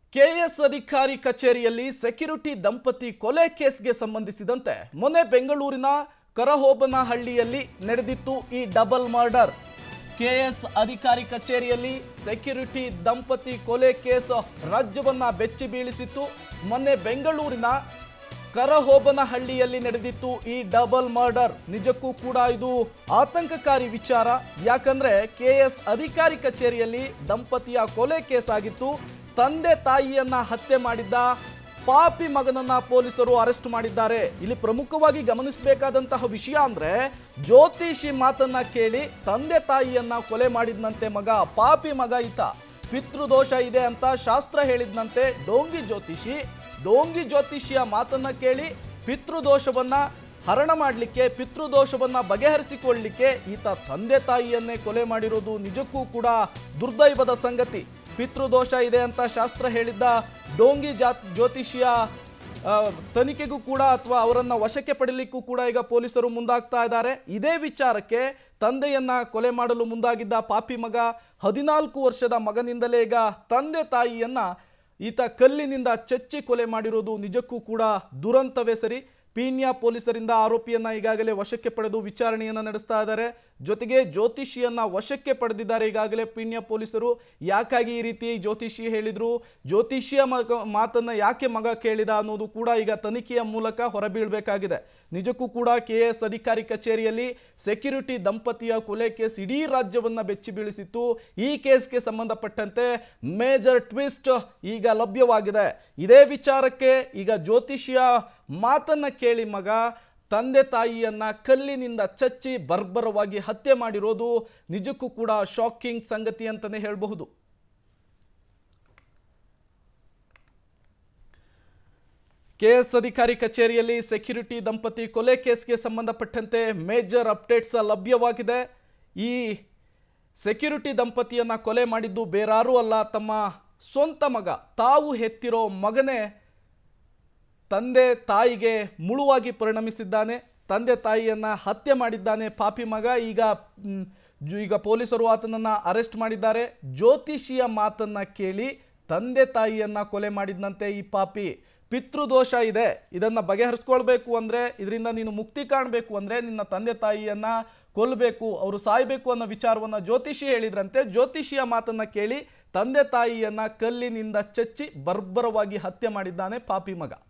KS ಅಧಿಕಾರಿ ಕಚೇರಿಯಲ್ಲಿ security ದಂಪತಿ ಕೊಲೆ ಕೇಸ್ಗೆ ಸಂಬಂಧಿಸಿದಂತೆ ಮೊನ್ನೆ ಬೆಂಗಳೂರಿನ ಕರಹೋಬನಹಳ್ಳಿಯಲ್ಲಿ ನಡೆದಿತ್ತು ಈ ಡಬಲ್ ಮರ್ಡರ್ ಕೆಎಸ್ ಅಧಿಕಾರಿ ಕಚೇರಿಯಲ್ಲಿ ಸೆಕ್ಯೂರಿಟಿ ದಂಪತಿ ಕೊಲೆ ಕೇಸ್ ರಾಜ್ಯವನ್ನ ಬೆಚ್ಚಿ ಬೀಳಿಸಿತ್ತು ಮೊನ್ನೆ ಬೆಂಗಳೂರಿನ ಕರಹೋಬನಹಳ್ಳಿಯಲ್ಲಿ ನಡೆದಿತ್ತು ಈ ಡಬಲ್ ಮರ್ಡರ್ ನಿಜಕ್ಕೂ ಕೂಡ ಇದು ಆತಂಕಕಾರಿ ವಿಚಾರ ಯಾಕಂದ್ರೆ ಕೆಎಸ್ ಅಧಿಕಾರಿ ಕಚೇರಿಯಲ್ಲಿ ದಂಪತಿಯ ಕೊಲೆ ಕೇಸ್ ಆಗಿತ್ತು ತಂದೆ ತಾಯಿಯನ್ನ ಹತ್ಯೆ ಮಾಡಿದ್ದ ಪಾಪಿ ಮಗನನ್ನ ಪೊಲೀಸರು ಅರೆಸ್ಟ್ ಮಾಡಿದ್ದಾರೆ ಇಲ್ಲಿ ಪ್ರಮುಖವಾಗಿ ಗಮನಿಸಬೇಕಾದಂತಹ ವಿಷಯ ಅಂದ್ರೆ ಜ್ಯೋತಿಷಿ ಮಾತನ್ನ ಕೇಳಿ ತಂದೆ ತಾಯಿಯನ್ನ ಕೊಲೆ ಮಾಡಿದ್ನಂತೆ ಮಗ ಪಾಪಿ ಮಗ ಈತ ಪಿತೃದೋಷ ಇದೆ ಅಂತ ಶಾಸ್ತ್ರ ಹೇಳಿದ್ನಂತೆ ಡೋಂಗಿ ಜ್ಯೋತಿಷಿ ಡೋಂಗಿ ಜ್ಯೋತಿಷಿಯ ಮಾತನ್ನ ಕೇಳಿ ಪಿತೃದೋಷವನ್ನ ಹರಣ ಮಾಡಲಿಕ್ಕೆ ಪಿತೃದೋಷವನ್ನ ಬಗೆಹರಿಸಿಕೊಳ್ಳಲಿಕ್ಕೆ ಈತ ತಂದೆ ತಾಯಿಯನ್ನೇ ಕೊಲೆ ಮಾಡಿರೋದು ನಿಜಕ್ಕೂ ಕೂಡ ದುರ್ದೈವದ ಸಂಗತಿ ಪಿತೃದೋಷ ಇದೆ ಅಂತ ಶಾಸ್ತ್ರ ಹೇಳಿದ್ದ ಡೋಂಗಿ ಜಾತ್ ಜ್ಯೋತಿಷಿಯ ಆ, ತನಿಖೆಗೂ ಕೂಡ ಅಥವಾ ಅವರನ್ನ ವಶಕ್ಕೆ ಪಡೀಲಿಕ್ಕೂ ಕೂಡ ಈಗ ಪೊಲೀಸರು ಮುಂದಾಗ್ತಾ ಇದ್ದಾರೆ ಇದೇ ವಿಚಾರಕ್ಕೆ ತಂದೆಯನ್ನ ಕೊಲೆ ಮಾಡಲು ಮುಂದಾಗಿದ್ದ ಪಾಪಿ ಮಗ ಹದಿನಾಲ್ಕು ವರ್ಷದ ಮಗನಿಂದಲೇ ಈಗ ತಂದೆ ತಾಯಿಯನ್ನ ಈತ ಕಲ್ಲಿನಿಂದ ಚಚ್ಚಿ ಕೊಲೆ ಮಾಡಿರೋದು ನಿಜಕ್ಕೂ ಕೂಡ ದುರಂತವೇ ಸರಿ ಪೀಣ್ಯ ಪೊಲೀಸರಿಂದ ಆರೋಪಿಯನ್ನ ಈಗಾಗಲೇ ವಶಕ್ಕೆ ಪಡೆದು ವಿಚಾರಣೆಯನ್ನ ನಡೆಸ್ತಾ ಇದ್ದಾರೆ ಜೊತೆಗೆ ಜ್ಯೋತಿಷಿಯನ್ನ ವಶಕ್ಕೆ ಪಡೆದಿದ್ದಾರೆ ಈಗಾಗಲೇ ಪೀಣ್ಯ ಪೊಲೀಸರು ಯಾಕಾಗಿ ಈ ರೀತಿ ಜ್ಯೋತಿಷಿ ಹೇಳಿದ್ರು ಜ್ಯೋತಿಷಿಯ ಮಗ ಮಾತನ್ನ ಯಾಕೆ ಮಗ ಕೇಳಿದ ಅನ್ನೋದು ಕೂಡ ಈಗ ತನಿಖೆಯ ಮೂಲಕ ಹೊರಬೀಳಬೇಕಾಗಿದೆ ನಿಜಕ್ಕೂ ಕೂಡ ಕೆ ಎಸ್ ಅಧಿಕಾರಿ ಕಚೇರಿಯಲ್ಲಿ ಸೆಕ್ಯೂರಿಟಿ ದಂಪತಿಯ ಕೊಲೆ ಕೇಸ್ ಇಡೀ ರಾಜ್ಯವನ್ನ ಬೆಚ್ಚಿ ಬೀಳಿಸಿತ್ತು ಈ ಕೇಸ್ಗೆ ಸಂಬಂಧಪಟ್ಟಂತೆ ಮೇಜರ್ ಟ್ವಿಸ್ಟ್ ಈಗ ಲಭ್ಯವಾಗಿದೆ ಇದೇ ವಿಚಾರಕ್ಕೆ ಈಗ ಜ್ಯೋತಿಷಿಯ ಮಾತನ್ನ ಕೇಳಿ ಮಗ ತಂದೆ ತಾಯಿಯನ್ನ ಕಲ್ಲಿನಿಂದ ಚಚ್ಚಿ ಬರ್ಬರವಾಗಿ ಹತ್ಯೆ ಮಾಡಿರೋದು ನಿಜಕ್ಕೂ ಕೂಡ ಶಾಕಿಂಗ್ ಸಂಗತಿ ಅಂತಾನೆ ಹೇಳಬಹುದು ಕೆಎಸ್ ಅಧಿಕಾರಿ ಕಚೇರಿಯಲ್ಲಿ ಸೆಕ್ಯೂರಿಟಿ ದಂಪತಿ ಕೊಲೆ ಕೇಸ್ಗೆ ಸಂಬಂಧಪಟ್ಟಂತೆ ಮೇಜರ್ ಅಪ್ಡೇಟ್ಸ್ ಲಭ್ಯವಾಗಿದೆ ಈ ಸೆಕ್ಯೂರಿಟಿ ದಂಪತಿಯನ್ನ ಕೊಲೆ ಮಾಡಿದ್ದು ಬೇರಾರೂ ಅಲ್ಲ ತಮ್ಮ ಸ್ವಂತ ಮಗ ತಾವು ಹೆತ್ತಿರೋ ಮಗನೇ ತಂದೆ ತಾಯಿಗೆ ಮುಳುವಾಗಿ ಪರಿಣಮಿಸಿದ್ದಾನೆ ತಂದೆ ತಾಯಿಯನ್ನ ಹತ್ಯೆ ಮಾಡಿದ್ದಾನೆ ಪಾಪಿ ಮಗ ಈಗ ಮ್, ಜು- ಈಗ ಪೊಲೀಸರು ಆತನನ್ನ ಅರೆಸ್ಟ್ ಮಾಡಿದ್ದಾರೆ ಜ್ಯೋತಿಷಿಯ ಮಾತನ್ನ ಕೇಳಿ ತಂದೆ ತಾಯಿಯನ್ನ ಕೊಲೆ ಮಾಡಿದ್ನಂತೆ ಈ ಪಾಪಿ ಪಿತೃದೋಷ ಇದೆ ಇದನ್ನ ಬಗೆಹರಿಸ್ಕೊಳ್ಬೇಕು ಅಂದ್ರೆ ಇದರಿಂದ ನೀನು ಮುಕ್ತಿ ಕಾಣಬೇಕು ಅಂದ್ರೆ ನಿನ್ನ ತಂದೆ ತಾಯಿಯನ್ನ ಕೊಲ್ಲಬೇಕು ಅವರು ಸಾಯ್ಬೇಕು ಅನ್ನೋ ವಿಚಾರವನ್ನ ಜ್ಯೋತಿಷಿ ಹೇಳಿದ್ರಂತೆ ಜ್ಯೋತಿಷಿಯ ಮಾತನ್ನ ಕೇಳಿ ತಂದೆ ತಾಯಿಯನ್ನ ಕಲ್ಲಿನಿಂದ ಚಚ್ಚಿ ಬರ್ಬರವಾಗಿ ಹತ್ಯೆ ಮಾಡಿದ್ದಾನೆ ಪಾಪಿ ಮಗ